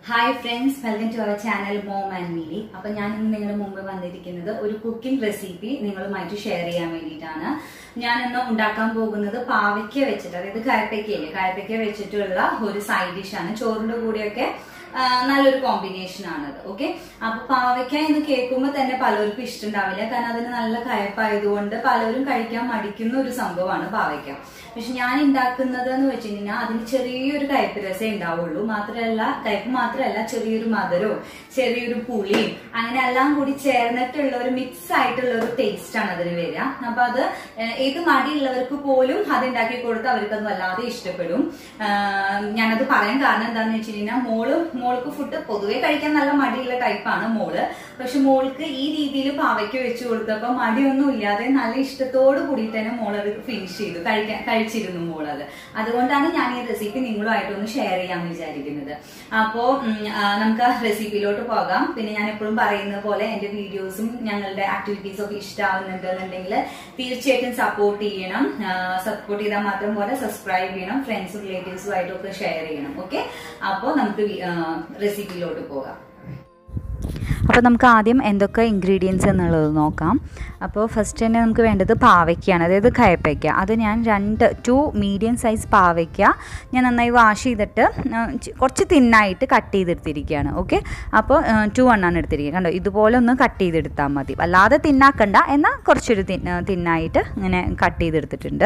hi friends welcome to our channel mom and മീലി അപ്പൊ ഞാൻ ഇന്ന് നിങ്ങളുടെ മുമ്പ് വന്നിരിക്കുന്നത് ഒരു കുക്കിംഗ് റെസിപ്പി നിങ്ങളുമായിട്ട് ഷെയർ ചെയ്യാൻ വേണ്ടിയിട്ടാണ് ഞാൻ ഇന്ന് ഉണ്ടാക്കാൻ പോകുന്നത് പാവയ്ക്ക വെച്ചിട്ട് അതായത് കയപ്പയ്ക്കയില്ലേ കയപ്പയ്ക്ക വെച്ചിട്ടുള്ള ഒരു സൈഡ് ഡിഷാണ് ചോറിന്റെ കൂടെയൊക്കെ ആ, നല്ലൊരു കോമ്പിനേഷൻ ആണത് ഓക്കെ അപ്പൊ പാവയ്ക്ക എന്ന് കേൾക്കുമ്പോൾ തന്നെ പലർക്കും ഇഷ്ടമുണ്ടാവില്ല കാരണം അതിന് നല്ല കയപ്പായതുകൊണ്ട് പലരും കഴിക്കാൻ മടിക്കുന്ന ഒരു സംഭവമാണ് പാവയ്ക്ക പക്ഷെ ഞാൻ ഉണ്ടാക്കുന്നത് എന്ന് വെച്ച് കഴിഞ്ഞാൽ അതിന് ചെറിയൊരു കയ്പ്പ് രസേ ഉണ്ടാവുള്ളൂ മാത്രമല്ല കയ്പ്പ് മാത്രമല്ല ചെറിയൊരു മധുരവും ചെറിയൊരു പുളിയും അങ്ങനെ എല്ലാം കൂടി ചേർന്നിട്ടുള്ള ഒരു മിക്സ് ആയിട്ടുള്ള ഒരു ടേസ്റ്റ് ആണ് അതിന് വരിക അപ്പൊ അത് ഏഹ്, ഏത് മടിയുള്ളവർക്ക് പോലും അത് ഉണ്ടാക്കി കൊടുത്ത് അവർക്ക് അത് വല്ലാതെ ഇഷ്ടപ്പെടും ആഹ്, ഞാനത് പറയാൻ കാരണം എന്താണെന്ന് വെച്ച് കഴിഞ്ഞാൽ മോള് മോൾക്ക് ഫുഡ് പൊതുവെ കഴിക്കാൻ നല്ല മടിയുള്ള ടൈപ്പാണ് മോള് പക്ഷെ മോൾക്ക് ഈ രീതിയിൽ പാവയ്ക്ക് വെച്ച് കൊടുത്തപ്പോ മടിയൊന്നും ഇല്ലാതെ നല്ല ഇഷ്ടത്തോട് കൂടി തന്നെ മോൾ അത് ഫിനിഷ് ചെയ്തു കഴിക്കാൻ കഴിച്ചിരുന്നു മോൾ അത് അതുകൊണ്ടാണ് ഞാൻ ഈ റെസിപ്പി നിങ്ങളുമായിട്ടൊന്ന് ഷെയർ ചെയ്യാമെന്ന് വിചാരിക്കുന്നത് അപ്പോ ഉം, ആ, നമുക്ക് ആ റെസിപ്പിയിലോട്ട് പോകാം പിന്നെ ഞാൻ എപ്പോഴും പറയുന്ന പോലെ എന്റെ വീഡിയോസും ഞങ്ങളുടെ ആക്ടിവിറ്റീസും ഒക്കെ ഇഷ്ടമാവുന്നുണ്ടെന്നുണ്ടെങ്കിൽ തീർച്ചയായിട്ടും സപ്പോർട്ട് ചെയ്യണം സപ്പോർട്ട് ചെയ്താൽ മാത്രം പോലെ സബ്സ്ക്രൈബ് ചെയ്യണം ഫ്രണ്ട്സും റിലേറ്റീവ്സും ആയിട്ടൊക്കെ ഷെയർ ചെയ്യണം ഓക്കെ അപ്പോൾ നമുക്ക് റെസിപ്പിയിലോട്ട് പോകാം അപ്പോൾ നമുക്ക് ആദ്യം എന്തൊക്കെ ഇൻഗ്രീഡിയൻസ് എന്നുള്ളത് നോക്കാം അപ്പോൾ ഫസ്റ്റ് തന്നെ നമുക്ക് വേണ്ടത് പാവയ്ക്കാണ് അതായത് കയപ്പയ്ക്ക അത് ഞാൻ രണ്ട് ടു മീഡിയം സൈസ് പാവയ്ക്ക ഞാൻ നന്നായി വാഷ് ചെയ്തിട്ട് ആ, ചി- കുറച്ച് തിന്നായിട്ട് കട്ട് ചെയ്തെടുത്തിരിക്കുകയാണ് ഓക്കെ അപ്പോൾ ടു എണ്ണാണ് എടുത്തിരിക്കുക കണ്ടോ ഇതുപോലെ ഒന്ന് കട്ട് ചെയ്തെടുത്താൽ മതി അല്ലാതെ തിന്നാക്കണ്ട എന്നാൽ കുറച്ചൊരു തിൻ തിന്നായിട്ട് ഇങ്ങനെ കട്ട് ചെയ്തെടുത്തിട്ടുണ്ട്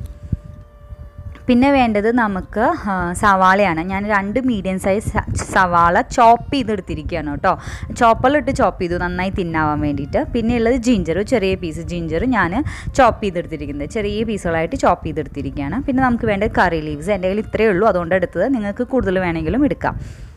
പിന്നെ വേണ്ടത് നമുക്ക് ആ, സവാളയാണ് ഞാൻ രണ്ട് മീഡിയം സൈസ് സ- സവാള ചോപ്പ് ചെയ്തെടുത്തിരിക്കുകയാണ് കേട്ടോ ചോപ്പറിലിട്ട് ചോപ്പ് ചെയ്തു നന്നായി തിന്നാവാൻ വേണ്ടിയിട്ട് പിന്നെ ഉള്ളത് ജിഞ്ചർ ചെറിയ പീസ് ജിഞ്ചർ ഞാൻ ചോപ്പ് ചെയ്തെടുത്തിരിക്കുന്നത് ചെറിയ പീസുകളായിട്ട് ചോപ്പ് ചെയ്തെടുത്തിരിക്കുകയാണ് പിന്നെ നമുക്ക് വേണ്ടത് കറി ലീവ്സ് എൻ്റെ കയ്യിൽ ഇത്രയേ ഉള്ളൂ അതുകൊണ്ട് എടുത്തത് നിങ്ങൾക്ക് കൂടുതൽ വേണമെങ്കിലും എടുക്കാം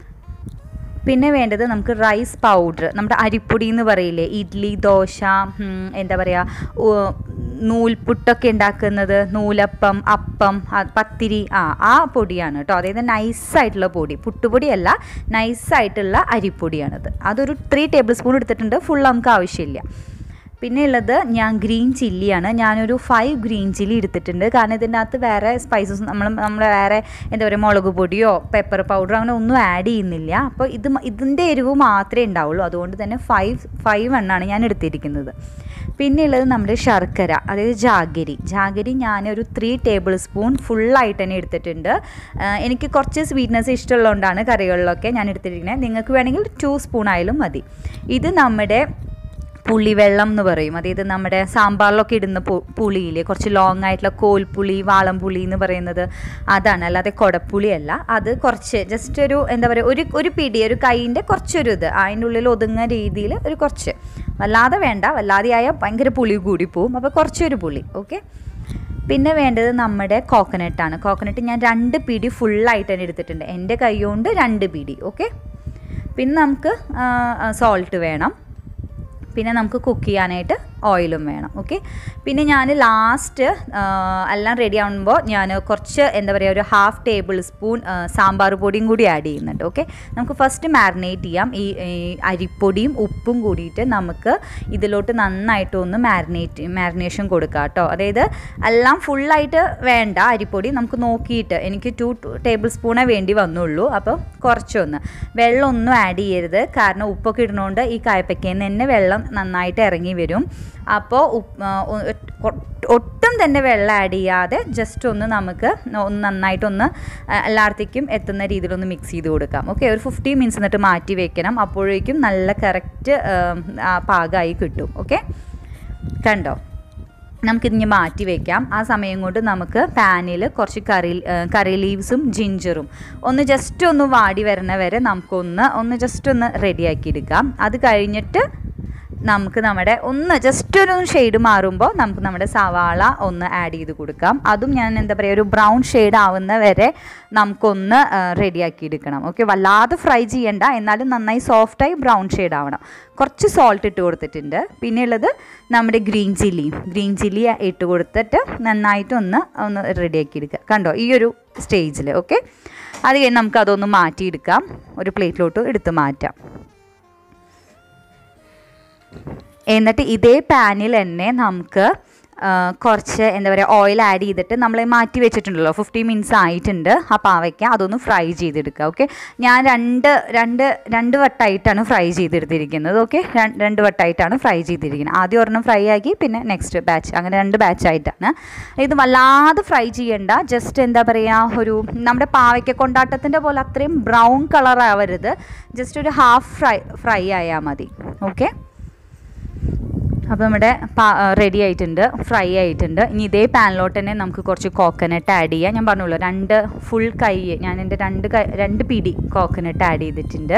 പിന്നെ വേണ്ടത് നമുക്ക് റൈസ് പൗഡർ നമ്മുടെ അരിപ്പൊടി എന്ന് പറയില്ലേ ഇഡ്ഡലി ദോശ ഉം, എന്താ പറയുക ഉ- നൂൽപുട്ടൊക്കെ ഉണ്ടാക്കുന്നത് നൂലപ്പം അപ്പം ആ, പത്തിരി ആ ആ പൊടിയാണ് കേട്ടോ അതായത് നൈസായിട്ടുള്ള പൊടി പുട്ടുപൊടിയല്ല നൈസായിട്ടുള്ള അരിപ്പൊടിയാണത് അതൊരു ത്രീ ടേബിൾ സ്പൂൺ എടുത്തിട്ടുണ്ട് ഫുൾ നമുക്ക് ആവശ്യമില്ല പിന്നെ ഉള്ളത് ഞാൻ ഗ്രീൻ ചില്ലിയാണ് ഞാനൊരു ഫൈവ് ഗ്രീൻ ചില്ലി എടുത്തിട്ടുണ്ട് കാരണം ഇതിൻ്റെ അകത്ത് വേറെ സ്പൈസസ് നമ്മൾ നമ്മൾ വേറെ എന്താ പറയുക മുളക് പൊടിയോ പെപ്പർ പൗഡറോ അങ്ങനെ ഒന്നും ആഡ് ചെയ്യുന്നില്ല അപ്പോൾ ഇത് മ- ഇതിൻ്റെ എരിവ് മാത്രമേ ഉണ്ടാവുള്ളൂ അതുകൊണ്ട് തന്നെ ഫൈവ് ഫൈവ് എണ്ണാണ് ഞാൻ എടുത്തിരിക്കുന്നത് പിന്നെ ഉള്ളത് നമ്മുടെ ശർക്കര അതായത് ജാഗരി ജാഗരി ഞാനൊരു ത്രീ ടേബിൾ സ്പൂൺ ഫുള്ളായിട്ട് തന്നെ എടുത്തിട്ടുണ്ട് ആ, എനിക്ക് കുറച്ച് സ്വീറ്റ്നെസ് ഇഷ്ടമുള്ളതുകൊണ്ടാണ് കറികളിലൊക്കെ ഞാൻ എടുത്തിരിക്കുന്നത് നിങ്ങൾക്ക് വേണമെങ്കിൽ ടു സ്പൂൺ ആയാലും മതി ഇത് നമ്മുടെ പുളിവെള്ളം എന്ന് പറയും അതായത് നമ്മുടെ സാമ്പാറിലൊക്കെ ഇടുന്ന പു- പുളിയില്ലേ കുറച്ച് ലോങ് ആയിട്ടുള്ള കോൽപ്പുളി വാളംപുളി എന്ന് പറയുന്നത് അതാണ് അല്ലാതെ കൊടപ്പുളിയല്ല അത് കുറച്ച് ജസ്റ്റ് ഒരു എന്താ പറയുക ഒരു ഒരു പിടി ഒരു കൈയിൻ്റെ കുറച്ചൊരു ഇത് അതിൻ്റെ ഉള്ളിൽ ഒതുങ്ങുന്ന രീതിയിൽ ഒരു കുറച്ച് വല്ലാതെ വേണ്ട വല്ലാതെ ആയാൽ ഭയങ്കര പുളി കൂടി പോവും അപ്പോൾ കുറച്ചൊരു പുളി ഓക്കെ പിന്നെ വേണ്ടത് നമ്മുടെ കോക്കനട്ടാണ് കോക്കനട്ട് ഞാൻ രണ്ട് പിടി ഫുള്ളായിട്ട് തന്നെ എടുത്തിട്ടുണ്ട് എൻ്റെ കൈ കൊണ്ട് രണ്ട് പിടി ഓക്കെ പിന്നെ നമുക്ക് സോൾട്ട് വേണം പിന്നെ നമുക്ക് കുക്ക് ചെയ്യാനായിട്ട് ഓയിലും വേണം ഓക്കെ പിന്നെ ഞാൻ ലാസ്റ്റ് എല്ലാം റെഡി ആകുമ്പോൾ ഞാൻ കുറച്ച് എന്താ പറയുക ഒരു ഹാഫ് ടേബിൾ സ്പൂൺ സാമ്പാർ പൊടിയും കൂടി ആഡ് ചെയ്യുന്നുണ്ട് ഓക്കെ നമുക്ക് ഫസ്റ്റ് മാരിനേറ്റ് ചെയ്യാം ഈ ഈ അരിപ്പൊടിയും ഉപ്പും കൂടിയിട്ട് നമുക്ക് ഇതിലോട്ട് നന്നായിട്ട് ഒന്ന് മാരിനേറ്റ് മാരിനേഷൻ കൊടുക്കുക കേട്ടോ അതായത് എല്ലാം ഫുള്ളായിട്ട് വേണ്ട അരിപ്പൊടി നമുക്ക് നോക്കിയിട്ട് എനിക്ക് ടു ടേബിൾ സ്പൂണേ വേണ്ടി വന്നുള്ളൂ അപ്പോൾ കുറച്ചൊന്ന് വെള്ളം ഒന്നും ആഡ് ചെയ്യരുത് കാരണം ഉപ്പൊക്കെ ഇടുന്നതുകൊണ്ട് ഈ കായപ്പയ്ക്കയിൽ നിന്ന് തന്നെ വെള്ളം നന്നായിട്ട് ഇറങ്ങി വരും അപ്പോൾ ഉപ്പ് ആ, ഒ- ഒ- ഒട്ടും തന്നെ വെള്ളം ആഡ് ചെയ്യാതെ ജസ്റ്റ് ഒന്ന് നമുക്ക് ഒന്ന് നന്നായിട്ടൊന്ന് ആ, എല്ലായിടത്തേക്കും എത്തുന്ന രീതിയിലൊന്ന് മിക്സ് ചെയ്ത് കൊടുക്കാം ഓക്കെ ഒരു ഫിഫ്റ്റി മിനിറ്റ്സ് എന്നിട്ട് മാറ്റി വെക്കണം അപ്പോഴേക്കും നല്ല കറക്റ്റ് പാകമായി കിട്ടും ഓക്കെ കണ്ടോ നമുക്കിതിഞ്ഞ് മാറ്റി വയ്ക്കാം ആ സമയം കൊണ്ട് നമുക്ക് പാനിൽ കുറച്ച് കറി കറി ലീവ്സും ജിഞ്ചറും ഒന്ന് ജസ്റ്റ് ഒന്ന് വാടി വരണ വരെ നമുക്കൊന്ന് ഒന്ന് ജസ്റ്റ് ഒന്ന് റെഡിയാക്കി എടുക്കാം അത് കഴിഞ്ഞിട്ട് നമുക്ക് നമ്മുടെ ഒന്ന് ജസ്റ്റ് ഒരു ഷെയ്ഡ് മാറുമ്പോൾ നമുക്ക് നമ്മുടെ സവാള ഒന്ന് ആഡ് ചെയ്ത് കൊടുക്കാം അതും ഞാൻ എന്താ പറയുക ഒരു ബ്രൗൺ ഷെയ്ഡ് ആവുന്ന വരെ നമുക്കൊന്ന് റെഡിയാക്കി എടുക്കണം ഓക്കെ വല്ലാതെ ഫ്രൈ ചെയ്യണ്ട എന്നാലും നന്നായി സോഫ്റ്റായി ബ്രൗൺ ഷെയ്ഡ് ആവണം കുറച്ച് സോൾട്ട് ഇട്ട് കൊടുത്തിട്ടുണ്ട് പിന്നെ ഉള്ളത് നമ്മുടെ ഗ്രീൻ ചില്ലി ഗ്രീൻ ചില്ലി ഇട്ട് കൊടുത്തിട്ട് നന്നായിട്ടൊന്ന് ഒന്ന് റെഡിയാക്കി എടുക്കുക കണ്ടോ ഈ ഒരു സ്റ്റേജിൽ ഓക്കെ അത് കഴിഞ്ഞ് നമുക്ക് അതൊന്ന് മാറ്റിയെടുക്കാം ഒരു പ്ലേറ്റിലോട്ട് എടുത്ത് മാറ്റാം എന്നിട്ട് ഇതേ പാനിൽ തന്നെ നമുക്ക് ആ, കുറച്ച് എന്താ പറയുക ഓയിൽ ആഡ് ചെയ്തിട്ട് നമ്മൾ മാറ്റി വെച്ചിട്ടുണ്ടല്ലോ ഫിഫ്റ്റി മിനിറ്റ്സ് ആയിട്ടുണ്ട് ആ പാവയ്ക്ക അതൊന്ന് ഫ്രൈ ചെയ്തെടുക്കുക ഓക്കെ ഞാൻ രണ്ട് രണ്ട് രണ്ട് വട്ടമായിട്ടാണ് ഫ്രൈ ചെയ്തെടുത്തിരിക്കുന്നത് ഓക്കെ രണ്ട് വട്ടമായിട്ടാണ് ഫ്രൈ ചെയ്തിരിക്കുന്നത് ആദ്യം ഒരെണ്ണം ഫ്രൈ ആക്കി പിന്നെ നെക്സ്റ്റ് ബാച്ച് അങ്ങനെ രണ്ട് batch ആയിട്ടാണ് ഇത് വല്ലാതെ ഫ്രൈ ചെയ്യണ്ട ജസ്റ്റ് എന്താ പറയുക ഒരു നമ്മുടെ പാവയ്ക്ക കൊണ്ടാട്ടത്തിൻ്റെ പോലെ അത്രയും ബ്രൗൺ കളർ ആവരുത് ജസ്റ്റ് ഒരു ഹാഫ് ഫ്രൈ ഫ്രൈ ആയാൽ മതി ഓക്കെ അപ്പോൾ നമ്മുടെ റെഡി ആയിട്ടുണ്ട് ഫ്രൈ ആയിട്ടുണ്ട് ഇനി ഇതേ പാനിലോട്ട് തന്നെ നമുക്ക് കുറച്ച് കോക്കനട്ട് ആഡ് ചെയ്യാം ഞാൻ പറഞ്ഞല്ലോ രണ്ട് ഫുൾ കൈ ഞാൻ എൻ്റെ രണ്ട് കൈ രണ്ട് പിടി കോക്കനട്ട് ആഡ് ചെയ്തിട്ടുണ്ട്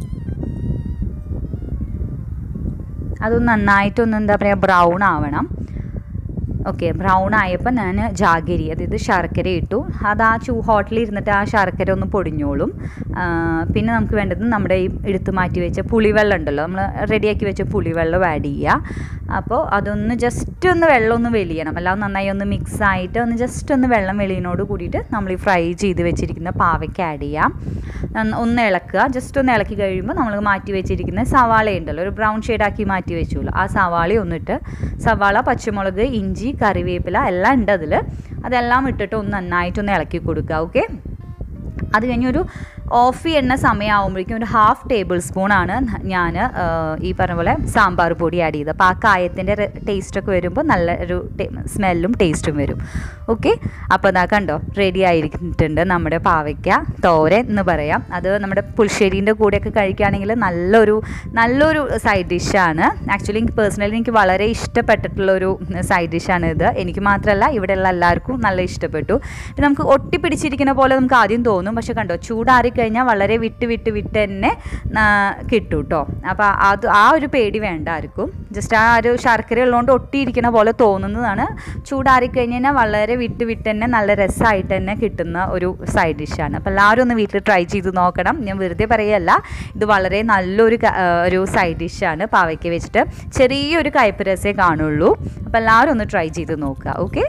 അതൊന്ന് നന്നായിട്ടൊന്ന് എന്താ പറയുക ബ്രൗൺ ആവണം ഓക്കെ ബ്രൗൺ ആയപ്പോൾ ഞാൻ ജാഗരി അതായത് ശർക്കര ഇട്ടു അത് ആ ചൂ ഹോട്ടലിൽ ഇരുന്നിട്ട് ആ ശർക്കര ഒന്ന് പൊടിഞ്ഞോളും ആ, പിന്നെ നമുക്ക് വേണ്ടത് നമ്മുടെ ഈ എടുത്ത് മാറ്റി വെച്ച പുളിവെള്ളം ഉണ്ടല്ലോ നമ്മൾ റെഡിയാക്കി വെച്ച പുളിവെള്ളം ആഡ് ചെയ്യുക അപ്പോൾ അതൊന്ന് ജസ്റ്റ് ഒന്ന് വെള്ളം ഒന്ന് വെളിയണം അല്ലാതെ നന്നായി ഒന്ന് മിക്സ് ആയിട്ട് ഒന്ന് ജസ്റ്റ് ഒന്ന് വെള്ളം വെളിയനോട് കൂടിയിട്ട് നമ്മൾ ഈ ഫ്രൈ ചെയ്ത് വെച്ചിരിക്കുന്ന പാവയ്ക്ക് ആഡ് ചെയ്യാം നന്ന- ഒന്ന് ഇളക്കുക ജസ്റ്റ് ഒന്ന് ഇളക്കി കഴിയുമ്പോൾ നമ്മൾ മാറ്റി വെച്ചിരിക്കുന്ന സവാള ഉണ്ടല്ലോ ഒരു ബ്രൗൺ ഷെയ്ഡാക്കി മാറ്റി വെച്ചുല്ലോ ആ സവാള ഒന്നിട്ട് സവാള പച്ചമുളക് ഇഞ്ചി കറിവേപ്പില എല്ലാം ഉണ്ട് അതിൽ അതെല്ലാം ഇട്ടിട്ട് ഒന്ന് നന്നായിട്ടൊന്ന് ഇളക്കി കൊടുക്കുക ഓക്കെ അത് കഴിഞ്ഞൊരു ഓഫ് ചെയ്യുന്ന സമയമാകുമ്പോഴേക്കും ഒരു ഹാഫ് ടേബിൾ സ്പൂണാണ് ഞാൻ ഈ പറഞ്ഞ പോലെ സാമ്പാർ പൊടി ആഡ് ചെയ്തത് അപ്പോൾ ആ കായത്തിൻ്റെ ടേസ്റ്റൊക്കെ വരുമ്പോൾ നല്ല ഒരു സ്മെല്ലും ടേസ്റ്റും വരും ഓക്കെ അപ്പോൾ അതാ കണ്ടോ റെഡി ആയിരിക്കുന്നുണ്ട് നമ്മുടെ പാവയ്ക്ക തോരൻ എന്ന് പറയാം അത് നമ്മുടെ പുൽശ്ശേരീൻ്റെ കൂടെയൊക്കെ കഴിക്കുകയാണെങ്കിൽ നല്ലൊരു നല്ലൊരു സൈഡ് ഡിഷാണ് ആക്ച്വലി എനിക്ക് പേഴ്സണലി എനിക്ക് വളരെ ഇഷ്ടപ്പെട്ടിട്ടുള്ളൊരു സൈഡ് ഡിഷാണ് ഇത് എനിക്ക് മാത്രമല്ല ഇവിടെയുള്ള എല്ലാവർക്കും നല്ല ഇഷ്ടപ്പെട്ടു ഇത് നമുക്ക് ഒട്ടിപ്പിടിച്ചിരിക്കുന്ന പോലെ നമുക്ക് ആദ്യം തോന്നും പക്ഷെ കണ്ടോ ചൂടാറി കഴിഞ്ഞാൽ വളരെ വിട്ട് വിട്ട് വിട്ട് തന്നെ ആ, കിട്ടും കേട്ടോ അപ്പോൾ അത് ആ ഒരു പേടി വേണ്ട ആർക്കും ജസ്റ്റ് ആ ഒരു ശർക്കര ഉള്ളതുകൊണ്ട് ഒട്ടിയിരിക്കുന്ന പോലെ തോന്നുന്നതാണ് ചൂടാറി കഴിഞ്ഞാൽ വളരെ വിട്ട് വിട്ട് തന്നെ നല്ല രസമായിട്ട് തന്നെ കിട്ടുന്ന ഒരു സൈഡ് ഡിഷാണ് അപ്പോൾ എല്ലാവരും ഒന്ന് വീട്ടിൽ ട്രൈ ചെയ്ത് നോക്കണം ഞാൻ വെറുതെ പറയല്ല ഇത് വളരെ നല്ലൊരു ക- ആ, ഒരു സൈഡ് ഡിഷാണ് പാവയ്ക്ക് വെച്ചിട്ട് ചെറിയൊരു കയ്പ്പ് രസേ കാണുള്ളൂ അപ്പോൾ എല്ലാവരും ഒന്ന് ട്രൈ ചെയ്ത് നോക്കുക ഓക്കെ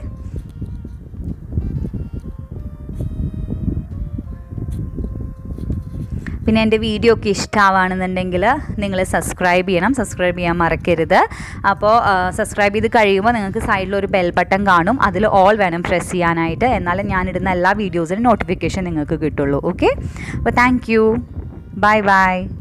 പിന്നെ എൻ്റെ വീഡിയോ ഒക്കെ ഇഷ്ടമാവുകയാണെന്നുണ്ടെങ്കിൽ നിങ്ങൾ സബ്സ്ക്രൈബ് ചെയ്യണം സബ്സ്ക്രൈബ് ചെയ്യാൻ മറക്കരുത് അപ്പോൾ സബ്സ്ക്രൈബ് ചെയ്ത് കഴിയുമ്പോൾ നിങ്ങൾക്ക് സൈഡിൽ ഒരു ബെൽ ബട്ടൺ കാണും അതിൽ ഓൾ വേണം പ്രസ് ചെയ്യാനായിട്ട് എന്നാലും ഞാനിടുന്ന എല്ലാ വീഡിയോസിനും നോട്ടിഫിക്കേഷൻ നിങ്ങൾക്ക് കിട്ടുള്ളൂ ഓക്കെ അപ്പോൾ താങ്ക് യു ബൈ ബൈ